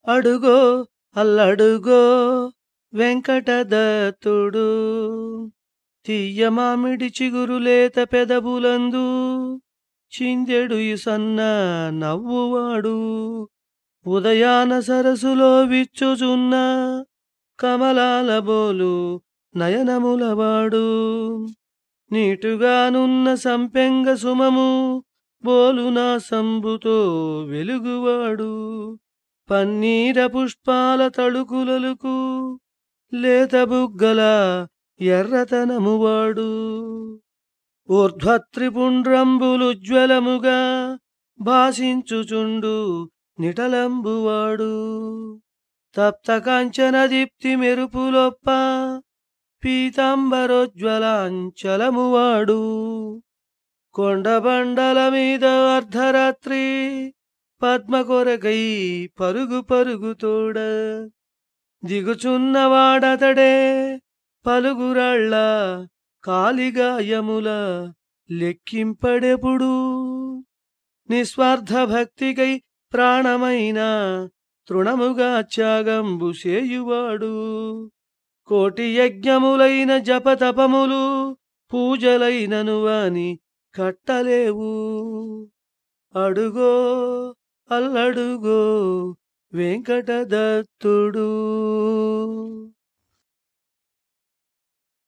అడుగో అల్లడుగో వెంకటదత్తుడు తీయ మామిడి చిగురులేత పెదవులందు చిందెడు సన్న నవ్వువాడు ఉదయాన సరసులో విచ్చుచున్న కమలాల బోలు నయనములవాడు నీటుగానున్న సంపెంగ సుమము బోలునా సంబుతో వెలుగువాడు పన్నీర పుష్పాల తళుకులలుకు లేత బుగ్గల ఎర్రతనమువాడు ఊర్ధ్వత్రిపుండ్రంబులుజ్వలముగా భాసించుచుండు నిటలంబువాడు తప్త కాంచన దీప్తి మెరుపులొప్ప పీతాంబరోజ్వలాంచలమువాడు కొండబండల మీద అర్ధరాత్రి పద్మ కొరకై పరుగు పరుగుతోడ దిగుచున్నవాడతడే పలుగురాళ్ళ కాలిగాయముల లెక్కింపడెపుడు నిస్వార్థ భక్తికై ప్రాణమైన తృణముగా త్యాగంబు సేయువాడు కోటి యజ్ఞములైన జపతపములు పూజలైనను వాని కట్టలేవు అడుగో అల్లడుగో వెంకటదత్తుడు